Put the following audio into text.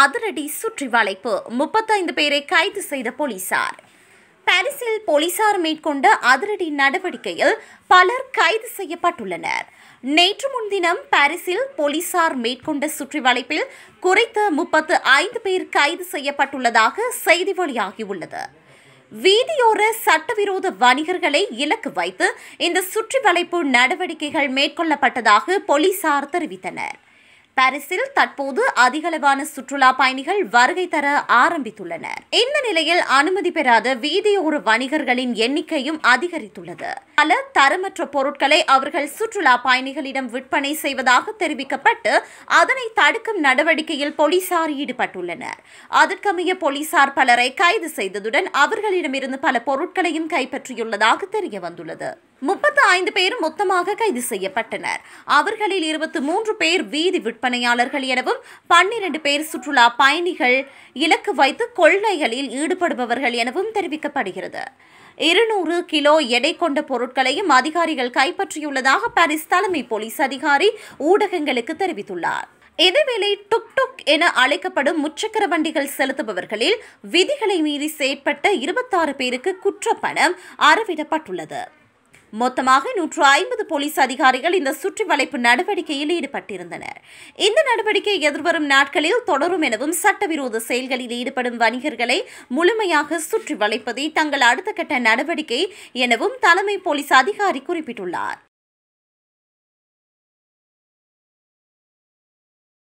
அதிரடி சுற்றி வளைப்பு முப்பத்தைந்து பேரை கைது செய்த போலீசார் பாரிஸில் போலீசார் மேற்கொண்ட அதிரடி நடவடிக்கையில் பலர் கைது செய்யப்பட்டுள்ளனர் நேற்று முன்தினம் பாரிஸில் போலீசார் மேற்கொண்ட சுற்றி வளைப்பில் குறைத்த முப்பத்து ஐந்து பேர் கைது செய்யப்பட்டுள்ளதாக செய்தி வெளியாகியுள்ளது வீதியோர சட்டவிரோத வணிகர்களை இலக்கு வைத்து இந்த சுற்றி வளைப்பு நடவடிக்கைகள் மேற்கொள்ளப்பட்டதாக போலீசார் தெரிவித்தனர் பாரிஸில் தற்போது அதிகளவான சுற்றுலா பயணிகள் வருகை தர ஆரம்பித்துள்ளனர் இந்த நிலையில் அனுமதி பெறாத வீதியோர வணிகர்களின் எண்ணிக்கையும் அதிகரித்துள்ளது பல தரமற்ற பொருட்களை அவர்கள் சுற்றுலா பயணிகளிடம் விற்பனை செய்வதாக தெரிவிக்கப்பட்டு அதனை தடுக்கும் நடவடிக்கையில் போலீசார் ஈடுபட்டுள்ளனர் அதற்கமைய போலீசார் பலரை கைது செய்ததுடன் அவர்களிடமிருந்து பல பொருட்களையும் கைப்பற்றியுள்ளதாக தெரிய வந்துள்ளது முப்பத்து ஐந்து பேர் மொத்தமாக கைது செய்யப்பட்டனர் அவர்களில் இருபத்தி மூன்று பேர் வீதி விற்பனையாளர்கள் எனவும் பன்னிரண்டு பேர் சுற்றுலா பயணிகள் இலக்கு வைத்து கொள்ளைகளில் ஈடுபடுபவர்கள் எனவும் தெரிவிக்கப்படுகிறது இருநூறு கிலோ எடை கொண்ட பொருட்களையும் அதிகாரிகள் கைப்பற்றியுள்ளதாக பாரிஸ் தலைமை போலீஸ் அதிகாரி ஊடகங்களுக்கு தெரிவித்துள்ளார் இதேவேளை டுக் டுக் என அழைக்கப்படும் முச்சக்கர வண்டிகள் செலுத்துபவர்களில் விதிகளை மீறி செயற்பட்ட இருபத்தாறு பேருக்கு குற்றப்பணம் அறவிடப்பட்டுள்ளது மொத்தமாக நூற்று ஐம்பது போலீஸ் அதிகாரிகள் இந்த சுற்றி வளைப்பு நடவடிக்கையில் ஈடுபட்டிருந்தனர் இந்த நடவடிக்கை எதிர்வரும் நாட்களில் தொடரும் எனவும் சட்டவிரோத செயல்களில் ஈடுபடும் வணிகர்களை முழுமையாக சுற்றி வளைப்பதே தங்கள் அடுத்த கட்ட நடவடிக்கை எனவும் தலைமை போலீஸ் அதிகாரி குறிப்பிட்டுள்ளார்